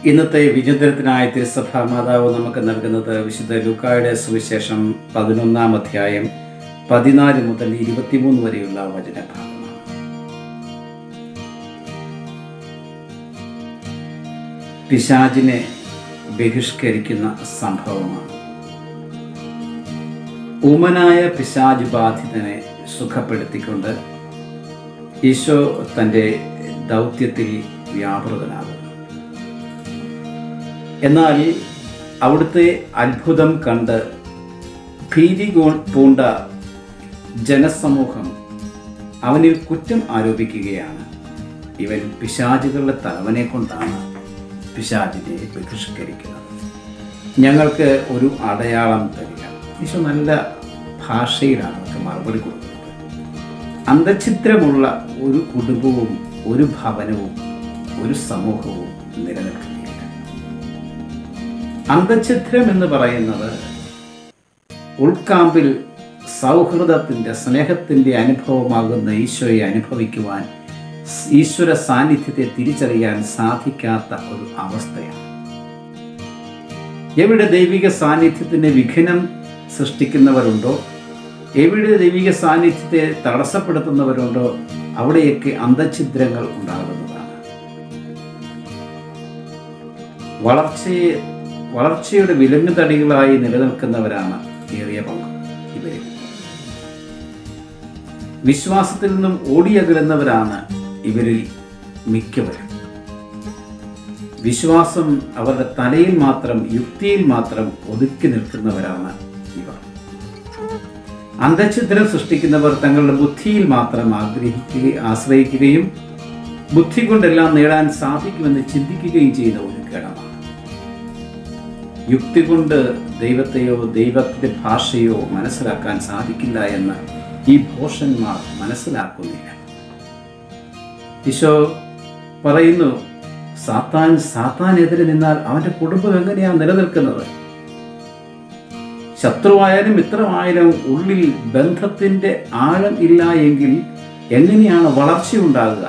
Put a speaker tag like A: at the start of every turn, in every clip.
A: ഇന്നത്തെ വിചിന്തനത്തിനായ തിരുസഭ മാതാവ് നമുക്ക് നൽകുന്നത് വിശുദ്ധ ലൂക്കായുടെ സുവിശേഷം പതിനൊന്നാം അധ്യായം പതിനാല് മുതൽ ഇരുപത്തിമൂന്ന് വരെയുള്ള വചനഭാഗമാണ് പിശാചിനെ ബഹിഷ്കരിക്കുന്ന സംഭവമാണ് ഉമനായ പിശാജ് ബാധിതനെ സുഖപ്പെടുത്തിക്കൊണ്ട് ഈശോ തൻ്റെ ദൗത്യത്തിൽ വ്യാപൃതനാകുന്നു എന്നാൽ അവിടുത്തെ അത്ഭുതം കണ്ട് ഭീതി ഗോ- പൂണ്ട ജനസമൂഹം അവനിൽ കുറ്റം ആരോപിക്കുകയാണ് ഇവൻ പിശാചുകളുടെ തലവനെ കൊണ്ടാണ് പിശാചിനെ ബഹിഷ്കരിക്കുന്നത് ഞങ്ങൾക്ക് ഒരു അടയാളം തരിക ഈശോ നല്ല ഭാഷയിലാണ് അവർക്ക് മറുപടി കൊടുക്കുന്നത് അന്തഛിദ്രമുള്ള ഒരു കുടുംബവും ഒരു ഭവനവും ഒരു സമൂഹവും നിലനിൽക്കുകയില്ല അന്തഛിദ്രം എന്ന് പറയുന്നത് ഉൾക്കാമ്പിൽ സൗഹൃദത്തിൻ്റെ സ്നേഹത്തിൻ്റെ അനുഭവമാകുന്ന ഈശോയെ അനുഭവിക്കുവാൻ ഈശ്വര സാന്നിധ്യത്തെ തിരിച്ചറിയാൻ സാധിക്കാത്ത ഒരു അവസ്ഥയാണ് എവിടെ ദൈവിക സാന്നിധ്യത്തിന് വിഘ്നം സൃഷ്ടിക്കുന്നവരുണ്ടോ എവിടെ ദൈവിക സാന്നിധ്യത്തെ തടസ്സപ്പെടുത്തുന്നവരുണ്ടോ അവിടെയൊക്കെ അന്തഛിദ്രങ്ങൾ ഉണ്ടാകുന്നതാണ് വളർച്ചയെ വളർച്ചയുടെ വിലങ്ങുതടികളായി നിലനിൽക്കുന്നവരാണ് ഏറിയ പങ്ക് ഇവരിൽ വിശ്വാസത്തിൽ നിന്നും ഓടിയകലുന്നവരാണ് ഇവരിൽ മിക്കവരും വിശ്വാസം അവരുടെ തലയിൽ മാത്രം യുക്തിയിൽ മാത്രം ഒതുക്കി നിൽക്കുന്നവരാണ് ഇവർ അന്തഛിദ്രം സൃഷ്ടിക്കുന്നവർ തങ്ങളുടെ ബുദ്ധിയിൽ മാത്രം ആഗ്രഹിക്കുകയും ആശ്രയിക്കുകയും ബുദ്ധി കൊണ്ടെല്ലാം നേടാൻ സാധിക്കുമെന്ന് ചിന്തിക്കുകയും ചെയ്യുന്ന ഒരു ഗണമാണ് യുക്തി കൊണ്ട് ദൈവത്തെയോ ദൈവത്തിന്റെ ഭാഷയോ മനസ്സിലാക്കാൻ സാധിക്കില്ല എന്ന് ഈ ഭോഷന്മാർ മനസ്സിലാക്കുന്നില്ല ഈശോ പറയുന്നു സാത്താൻ സാത്താനെതിരെ നിന്നാൽ അവന്റെ കുടുംബം എങ്ങനെയാണ് നിലനിൽക്കുന്നത് ശത്രുവായാലും മിത്രമായാലും ഉള്ളിൽ ബന്ധത്തിന്റെ ആഴം ഇല്ല എങ്കിൽ എങ്ങനെയാണ് വളർച്ച ഉണ്ടാകുക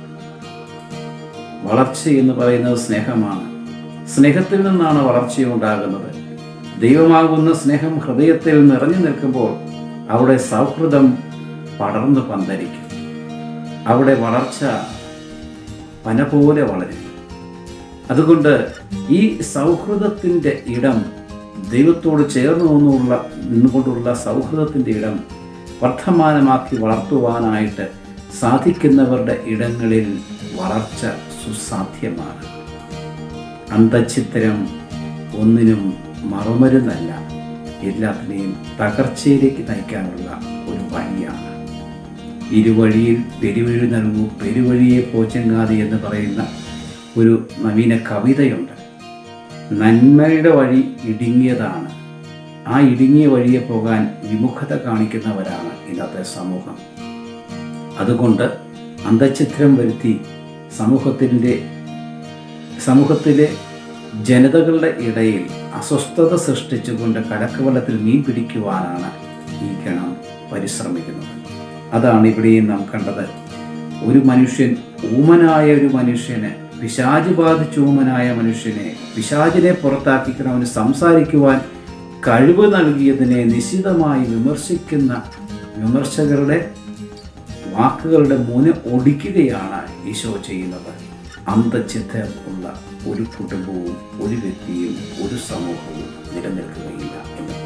A: വളർച്ച എന്ന് പറയുന്നത് സ്നേഹമാണ് സ്നേഹത്തിൽ നിന്നാണ് വളർച്ചയുണ്ടാകുന്നത് ദൈവമാകുന്ന സ്നേഹം ഹൃദയത്തിൽ നിറഞ്ഞു നിൽക്കുമ്പോൾ അവിടെ സൗഹൃദം പടർന്നു പന്തരിക്കും അവിടെ വളർച്ച പന പോലെ വളരും അതുകൊണ്ട് ഈ സൗഹൃദത്തിൻ്റെ ഇടം ദൈവത്തോട് ചേർന്ന് നിന്നുള്ള നിന്നുകൊണ്ടുള്ള സൗഹൃദത്തിൻ്റെ ഇടം വർദ്ധമാനമാക്കി വളർത്തുവാനായിട്ട് സാധിക്കുന്നവരുടെ ഇടങ്ങളിൽ വളർച്ച സുസാധ്യമാണ് അന്തഛിദ്രം ഒന്നിനും മറുമരുന്നല്ല എല്ലാത്തിനെയും തകർച്ചയിലേക്ക് നയിക്കാനുള്ള ഒരു വഴിയാണ് ഇരുവഴിയിൽ പെരുവഴി നൽകൂ പെരുവഴിയെ പോച്ചെങ്ങാതി എന്ന് പറയുന്ന ഒരു നവീന കവിതയുണ്ട് നന്മയുടെ വഴി ഇടുങ്ങിയതാണ് ആ ഇടുങ്ങിയ വഴിയെ പോകാൻ വിമുഖത കാണിക്കുന്നവരാണ് ഇന്നത്തെ സമൂഹം അതുകൊണ്ട് അന്തഛിദ്രം വരുത്തി സമൂഹത്തിൻ്റെ സമൂഹത്തിലെ ജനതകളുടെ ഇടയിൽ അസ്വസ്ഥത സൃഷ്ടിച്ചുകൊണ്ട് കലക്കവലത്തിൽ മീൻ പിടിക്കുവാനാണ് ഈ ഗണം പരിശ്രമിക്കുന്നത് അതാണ് ഇവിടെയും നാം കണ്ടത് ഒരു മനുഷ്യൻ ഊമനായ ഒരു മനുഷ്യന് പിശാജ് ബാധിച്ച ഊമനായ മനുഷ്യനെ പിശാജിനെ പുറത്താക്കിക്കണം അവന് സംസാരിക്കുവാൻ കഴിവ് നൽകിയതിനെ നിശിതമായി വിമർശിക്കുന്ന വിമർശകരുടെ വാക്കുകളുടെ മുന ഒടിക്കുകയാണ് ഈശോ ചെയ്യുന്നത് അന്തഛിദ്രം ഉള്ള ഒരു കുടുംബവും ഒരു വ്യക്തിയും ഒരു സമൂഹവും നിലനിൽക്കുകയില്ല എന്ന്